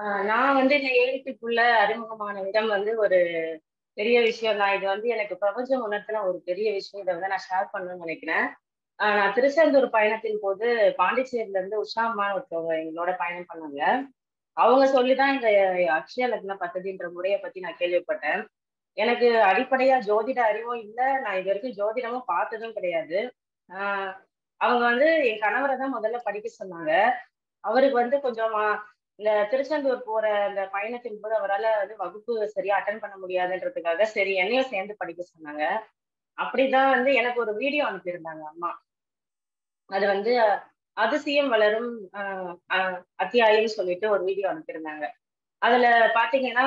ஆஹ் நான் வந்து இந்த ஏழுத்துக்குள்ள அறிமுகமான விதம் வந்து ஒரு பெரிய விஷயம் தான் இது வந்து எனக்கு பிரபஞ்சம் உணர்த்தின ஒரு பெரிய விஷயம் இதை வந்து நான் ஷேர் பண்ணணும்னு நினைக்கிறேன் ஆஹ் நான் திருச்செந்தூர் பயணத்தின் போது பாண்டிச்சேரியில இருந்து உஷா அம்மான்னு ஒருத்தவங்க எங்களோட பயணம் பண்ணாங்க அவங்க சொல்லிதான் இந்த அக்ஷய லக்ன பദ്ധதின்ற முறையை பத்தி நான் கேள்விப்பட்டேன் எனக்கு அடிப்படையா ஜோதிட அறிவும் இல்லை நான் இது வரைக்கும் ஜோதிடமும் பார்த்ததும் கிடையாது ஆஹ் அவங்க வந்து என் கணவரை தான் முதல்ல படிக்க சொன்னாங்க அவருக்கு வந்து கொஞ்சம் இந்த திருச்செந்தூர் போற அந்த பயணத்தின் போது அவரால் வந்து வகுப்பு சரியா அட்டன் பண்ண முடியாதுன்றதுக்காக சரி என்னையும் சேர்ந்து படிக்க சொன்னாங்க அப்படிதான் வந்து எனக்கு ஒரு வீடியோ அனுப்பியிருந்தாங்க அம்மா அது வந்து அதிசயம் வளரும் அத்தியாயம் சொல்லிட்டு ஒரு வீடியோ அனுப்பியிருந்தாங்க அதுல பாத்தீங்கன்னா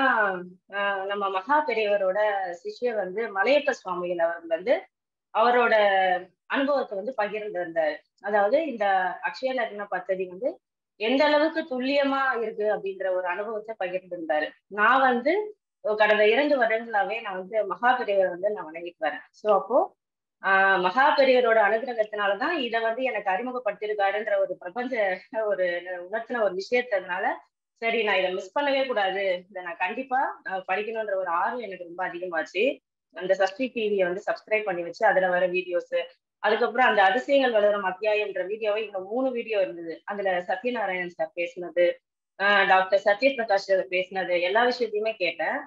நம்ம மகா பெரியவரோட சிஷ்யர் வந்து மலையப்ப சுவாமிகள் அவர்கள் வந்து அவரோட அனுபவத்தை வந்து பகிர்ந்திருந்தாரு அதாவது இந்த அக்ஷய லக்ன பദ്ധதி வந்து எந்த அளவுக்கு துல்லியமா இருக்கு அப்படின்ற ஒரு அனுபவத்தை பகிர்ந்திருந்தாரு நான் வந்து கடந்த இரண்டு வருடங்களாவே நான் வந்து மகா பெரியவர் வந்து நான் வணங்கிட்டு வரேன் ஸோ அப்போ ஆஹ் மகா பெரியவரோட அனுகிரகத்தினாலதான் இதை வந்து எனக்கு அறிமுகப்படுத்திருக்காருன்ற ஒரு பிரபஞ்ச ஒரு உணர்த்தின ஒரு விஷயத்தினால சரி நான் இதை மிஸ் பண்ணவே கூடாது இதை நான் கண்டிப்பா படிக்கணுன்ற ஒரு ஆர்வம் எனக்கு ரொம்ப அதிகமாச்சு அந்த சஷ்டி டிவியை வந்து சப்ஸ்கிரைப் பண்ணி வச்சு அதுல வர வீடியோஸ் அதுக்கப்புறம் அந்த அதிசயங்கள் வளரும் அத்தியாயம்ன்ற வீடியோவை இந்த மூணு வீடியோ இருந்தது அதுல சத்யநாராயணன் சார் பேசினது டாக்டர் சத்யபிரகாஷ் பேசினது எல்லா விஷயத்தையுமே கேட்டேன்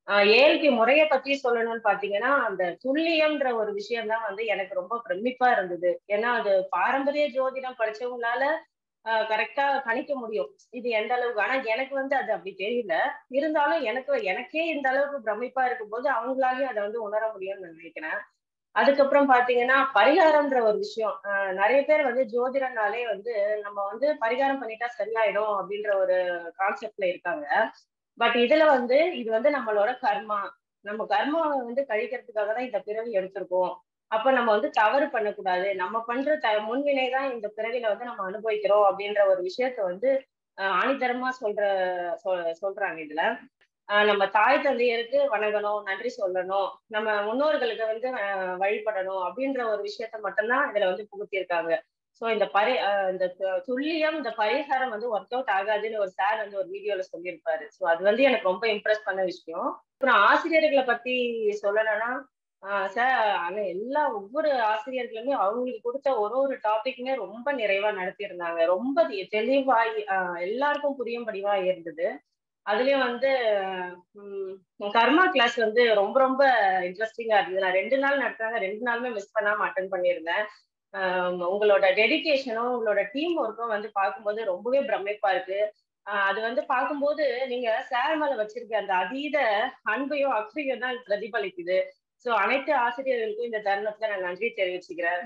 ஏழ்கை முறையை பத்தி சொல்லணும்னு பாத்தீங்கன்னா அந்த துல்லியம்ன்ற ஒரு விஷயம் தான் வந்து எனக்கு ரொம்ப பிரமிப்பா இருந்தது ஏன்னா அது பாரம்பரிய ஜோதிடம் படிச்சவங்களால கரெக்டா கணிக்க முடியும் இது எந்த அளவுக்கு ஆனா எனக்கு வந்து அது அப்படி தெரியல இருந்தாலும் எனக்கு எனக்கே இந்த அளவுக்கு பிரமிப்பா இருக்கும் போது அவங்களாலையும் அதை வந்து உணர முடியும்னு நினைக்கிறேன் அதுக்கப்புறம் பாத்தீங்கன்னா பரிகாரம்ன்ற ஒரு விஷயம் நிறைய பேர் வந்து ஜோதிடனாலே வந்து நம்ம வந்து பரிகாரம் பண்ணிட்டா சரியாயிடும் அப்படின்ற ஒரு கான்செப்ட்ல இருக்காங்க பட் இதுல வந்து இது வந்து நம்மளோட கர்மா நம்ம கர்மாவை வந்து கழிக்கிறதுக்காக தான் இந்த பிறவி எடுத்திருக்கோம் அப்ப நம்ம வந்து தவறு பண்ணக்கூடாது நம்ம பண்ற த முன்வினை தான் இந்த பிறவில வந்து நம்ம அனுபவிக்கிறோம் அப்படின்ற ஒரு விஷயத்த வந்து ஆணித்தரமா சொல்ற சொல்றாங்க இதுல நம்ம தாய் தந்தையருக்கு வணங்கணும் நன்றி சொல்லணும் நம்ம முன்னோர்களுக்கு வந்து வழிபடணும் அப்படின்ற ஒரு விஷயத்த மட்டும்தான் இதுல வந்து புகுத்திருக்காங்க ஸோ இந்த பரி இந்த துல்லியம் இந்த பரிகாரம் வந்து ஒர்க் அவுட் ஆகாதுன்னு ஒரு சார் வந்து ஒரு வீடியோல சொல்லியிருப்பாரு ஸோ அது வந்து எனக்கு ரொம்ப இம்ப்ரெஸ் பண்ண விஷயம் அப்புறம் ஆசிரியர்களை பத்தி சொல்லணும்னா சார் ஆனா எல்லா ஒவ்வொரு ஆசிரியர்களுமே அவங்களுக்கு கொடுத்த ஒரு ஒரு டாபிக்குமே ரொம்ப நிறைவா நடத்தியிருந்தாங்க ரொம்ப தெளிவாய் எல்லாருக்கும் புரியும்படிவா இருந்தது அதுலயும் வந்து கர்மா கிளாஸ் வந்து ரொம்ப ரொம்ப இன்ட்ரெஸ்டிங்கா இருந்தது நான் ரெண்டு நாள் நடத்துறாங்க ரெண்டு நாளுமே மிஸ் பண்ணாம அட்டன் பண்ணியிருந்தேன் உங்களோட டெடிக்கேஷனும் உங்களோட டீம் ஒர்க்கும் வந்து பார்க்கும்போது ரொம்பவே பிரமிப்பா இருக்கு அது வந்து பார்க்கும்போது நீங்க சார் மேல வச்சிருக்க அந்த அதீத அன்பையும் அக்கறையும் தான் பிரதிபலிக்குது ஸோ அனைத்து ஆசிரியர்களுக்கும் இந்த தருணத்துல நான் நன்றி தெரிவிச்சுக்கிறேன்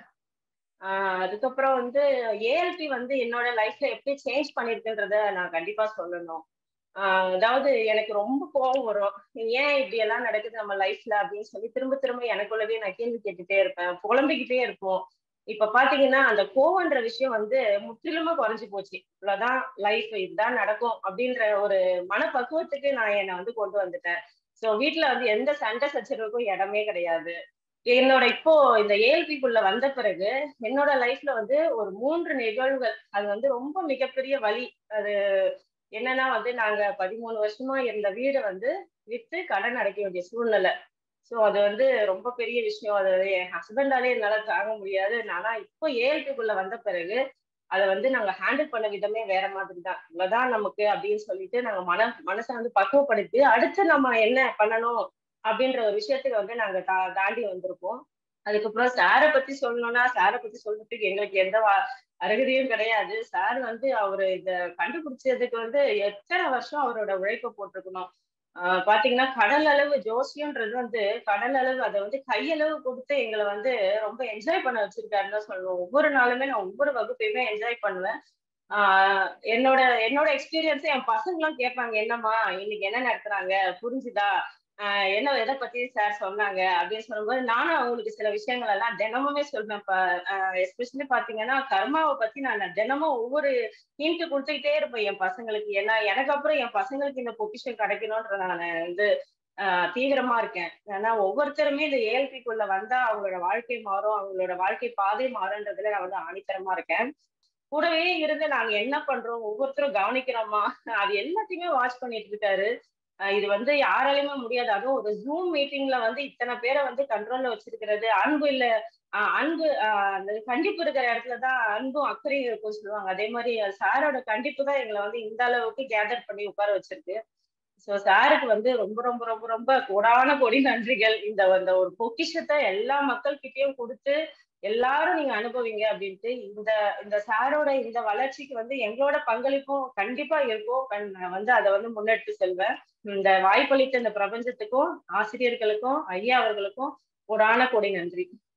ஆஹ் அதுக்கப்புறம் வந்து ஏஎல்பி வந்து என்னோட லைஃப்ல எப்படி சேஞ்ச் பண்ணிருக்குன்றத நான் கண்டிப்பா சொல்லணும் ஆஹ் அதாவது எனக்கு ரொம்ப கோவம் வரும் ஏன் இப்படி எல்லாம் நடக்குது நம்ம லைஃப்ல அப்படின்னு சொல்லி திரும்ப திரும்ப எனக்குள்ளவே நான் கேள்வி கேட்டுட்டே இருப்பேன் புலம்பிக்கிட்டே இருப்போம் இப்ப பாத்தீங்கன்னா அந்த கோவன்ற விஷயம் வந்து முற்றிலுமா குறைஞ்சு போச்சு இவ்வளவுதான் லைஃப் இதுதான் நடக்கும் அப்படின்ற ஒரு மனப்பக்குவத்துக்கு நான் என்னை வந்து கொண்டு வந்துட்டேன் சோ வீட்டுல வந்து எந்த சண்டை சச்சரவுக்கும் இடமே கிடையாது என்னோட இப்போ இந்த ஏஎல்பிக்குள்ள வந்த பிறகு என்னோட லைஃப்ல வந்து ஒரு மூன்று நிகழ்வுகள் அது வந்து ரொம்ப மிகப்பெரிய வழி அது என்னன்னா வந்து நாங்க பதிமூணு வருஷமா இருந்த வீடை வந்து வித்து கடன் அடைக்க வேண்டிய சூழ்நிலை ஸோ அது வந்து ரொம்ப பெரிய விஷயம் அது என் ஹஸ்பண்டாலே என்னால தாங்க முடியாது ஆனா இப்போ ஏஎல்பிக்குள்ள வந்த பிறகு அதை வந்து நாங்க ஹேண்டில் பண்ண விதமே வேற மாதிரி தான் இவ்வளவுதான் நமக்கு அப்படின்னு சொல்லிட்டு நாங்க மன மனசை வந்து பக்குவப்படுத்தி அடுத்து நம்ம என்ன பண்ணணும் அப்படின்ற ஒரு விஷயத்துக்கு வந்து நாங்க தா தாண்டி வந்திருக்கோம் அதுக்கப்புறம் சாரை பத்தி சொல்லணும்னா சாரை பத்தி சொல்றதுக்கு எங்களுக்கு எந்த அருகதையும் கிடையாது சார் வந்து அவரு இத கண்டுபிடிச்சதுக்கு வந்து எத்தனை வருஷம் அவரோட உழைப்பை போட்டிருக்கணும் ஆஹ் பாத்தீங்கன்னா கடல் அளவு ஜோசியம்ன்றது வந்து கடல் அளவு அதை வந்து கையளவு கொடுத்து எங்களை வந்து ரொம்ப என்ஜாய் பண்ண வச்சிருக்காருன்னு தான் சொல்லுவோம் ஒவ்வொரு நாளுமே நான் ஒவ்வொரு வகுப்பையுமே என்ஜாய் பண்ணுவேன் ஆஹ் என்னோட என்னோட எக்ஸ்பீரியன்ஸ் என் பசங்களும் கேட்பாங்க என்னம்மா இன்னைக்கு என்ன நடத்துறாங்க புரிஞ்சுதா ஆஹ் என்ன எதை பத்தி சார் சொன்னாங்க அப்படின்னு சொல்லும்போது நானும் அவங்களுக்கு சில விஷயங்கள் எல்லாம் தினமுமே சொல்வேன் இப்ப எஸ்பெஷலி பாத்தீங்கன்னா கர்மாவை பத்தி நான் தினமும் ஒவ்வொரு ஹிண்ட் கொடுத்துக்கிட்டே இருப்பேன் என் பசங்களுக்கு ஏன்னா எனக்கு அப்புறம் என் பசங்களுக்கு இந்த பொக்கிஷன் கிடைக்கணும்ன்ற நான் வந்து ஆஹ் தீவிரமா இருக்கேன் ஏன்னா ஒவ்வொருத்தருமே இந்த ஏஎல்பிக்குள்ள வந்தா அவங்களோட வாழ்க்கை மாறும் அவங்களோட வாழ்க்கை பாதை மாறுன்றதுல நான் வந்து ஆணித்தரமா இருக்கேன் கூடவே இருந்து நாங்க என்ன பண்றோம் ஒவ்வொருத்தரும் கவனிக்கிறோமா அது எல்லாத்தையுமே வாட்ச் பண்ணிட்டு இருக்காரு அஹ் இது வந்து யாராலையுமே முடியாது அதுவும் ஒரு ஜூம் மீட்டிங்ல வந்து இத்தனை பேரை வந்து கண்ட்ரோல்ல வச்சிருக்கிறது அன்பு இல்ல ஆஹ் அன்பு ஆஹ் அந்த கண்டிப்பு இருக்கிற இடத்துலதான் அன்பும் அக்கறையும் இருக்கும் சொல்லுவாங்க அதே மாதிரி சாரோட கண்டிப்பு தான் எங்களை வந்து இந்த அளவுக்கு கேதர் பண்ணி உட்கார வச்சிருக்கு சோ சாருக்கு வந்து ரொம்ப ரொம்ப ரொம்ப ரொம்ப கோடான கோடி நன்றிகள் இந்த அந்த ஒரு பொக்கிஷத்தை எல்லா மக்கள் கிட்டயும் கொடுத்து எல்லாரும் நீங்க அனுபவிங்க அப்படின்ட்டு இந்த இந்த சாரோட இந்த வளர்ச்சிக்கு வந்து எங்களோட பங்களிப்பும் கண்டிப்பா இருக்கும் கண்- நான் வந்து அதை வந்து முன்னெடுத்து செல்வேன் இந்த வாய்ப்பளித்த இந்த பிரபஞ்சத்துக்கும் ஆசிரியர்களுக்கும் ஐயா அவர்களுக்கும் கோடான கோடி நன்றி